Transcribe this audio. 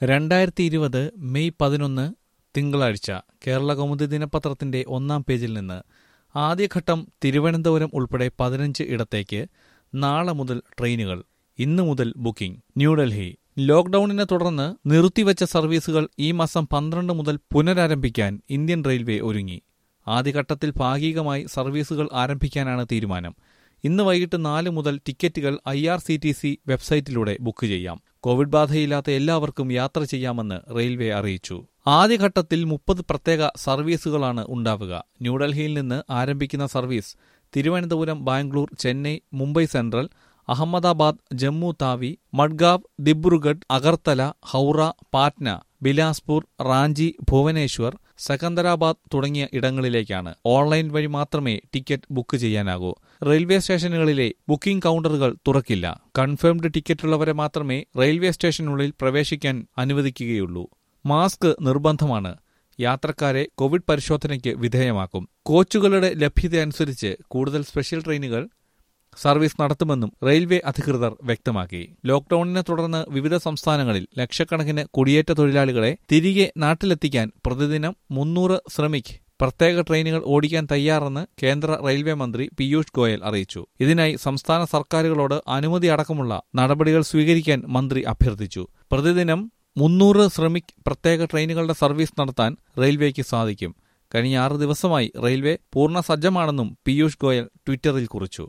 രണ്ടായിരത്തി ഇരുപത് മെയ് പതിനൊന്ന് തിങ്കളാഴ്ച കേരള കൗമുദി ദിനപത്രത്തിന്റെ ഒന്നാം പേജിൽ നിന്ന് ആദ്യഘട്ടം തിരുവനന്തപുരം ഉൾപ്പെടെ പതിനഞ്ച് ഇടത്തേക്ക് നാളെ മുതൽ ട്രെയിനുകൾ ഇന്നു മുതൽ ബുക്കിംഗ് ന്യൂഡൽഹി ലോക്ഡൌണിനെ തുടർന്ന് നിർത്തിവച്ച സർവീസുകൾ ഈ മാസം പന്ത്രണ്ട് മുതൽ പുനരാരംഭിക്കാൻ ഇന്ത്യൻ റെയിൽവേ ഒരുങ്ങി ആദ്യഘട്ടത്തിൽ ഭാഗികമായി സർവീസുകൾ ആരംഭിക്കാനാണ് തീരുമാനം ഇന്ന് വൈകിട്ട് നാല് മുതൽ ടിക്കറ്റുകൾ I R C T C വെബ്സൈറ്റിലൂടെ ബുക്ക് ചെയ്യാം കോവിഡ് ബാധയില്ലാത്ത എല്ലാവർക്കും യാത്ര ചെയ്യാമെന്ന് റെയിൽവേ അറിയിച്ചു ആദ്യഘട്ടത്തിൽ മുപ്പത് പ്രത്യേക സർവീസുകളാണ് ഉണ്ടാവുക ന്യൂഡൽഹിയിൽ നിന്ന് ആരംഭിക്കുന്ന സർവീസ് തിരുവനന്തപുരം ബാംഗ്ലൂർ ചെന്നൈ മുംബൈ സെൻട്രൽ അഹമ്മദാബാദ് ജമ്മു താവി മഡ്ഗാവ് ദിബ്രുഗഡ് അഗർത്തല ഹൗറ പാറ്റ്ന ബിലാസ്പൂർ റാഞ്ചി ഭുവനേശ്വർ സെക്കന്ദരാബാദ് തുടങ്ങിയ ഇടങ്ങളിലേക്കാണ് ഓൺലൈൻ വഴി മാത്രമേ ടിക്കറ്റ് ബുക്ക് ചെയ്യാനാകൂ റെയിൽവേ സ്റ്റേഷനുകളിലെ ബുക്കിംഗ് കൗണ്ടറുകൾ തുറക്കില്ല കൺഫേംഡ് ടിക്കറ്റുള്ളവരെ മാത്രമേ റെയിൽവേ സ്റ്റേഷനുള്ളിൽ പ്രവേശിക്കാൻ അനുവദിക്കുകയുള്ളൂ മാസ്ക് നിർബന്ധമാണ് യാത്രക്കാരെ കോവിഡ് പരിശോധനയ്ക്ക് വിധേയമാക്കും കോച്ചുകളുടെ ലഭ്യത അനുസരിച്ച് കൂടുതൽ സ്പെഷ്യൽ ട്രെയിനുകൾ സർവീസ് നടത്തുമെന്നും റെയിൽവേ അധികൃതർ വ്യക്തമാക്കി ലോക്ഡൌണിനെ തുടർന്ന് വിവിധ സംസ്ഥാനങ്ങളിൽ ലക്ഷക്കണക്കിന് കുടിയേറ്റ തൊഴിലാളികളെ തിരികെ നാട്ടിലെത്തിക്കാൻ പ്രതിദിനം മുന്നൂറ് ശ്രമിക് പ്രത്യേക ട്രെയിനുകൾ ഓടിക്കാൻ തയ്യാറെന്ന് കേന്ദ്ര റെയിൽവേ മന്ത്രി പീയൂഷ് ഗോയൽ അറിയിച്ചു ഇതിനായി സംസ്ഥാന സർക്കാരുകളോട് അനുമതി അടക്കമുള്ള നടപടികൾ സ്വീകരിക്കാൻ മന്ത്രി അഭ്യർത്ഥിച്ചു പ്രതിദിനം മുന്നൂറ് ശ്രമിക് പ്രത്യേക ട്രെയിനുകളുടെ സർവീസ് നടത്താൻ റെയിൽവേക്ക് സാധിക്കും കഴിഞ്ഞ ആറ് ദിവസമായി റെയിൽവേ പൂർണ്ണ സജ്ജമാണെന്നും പീയൂഷ് ഗോയൽ ട്വിറ്ററിൽ കുറിച്ചു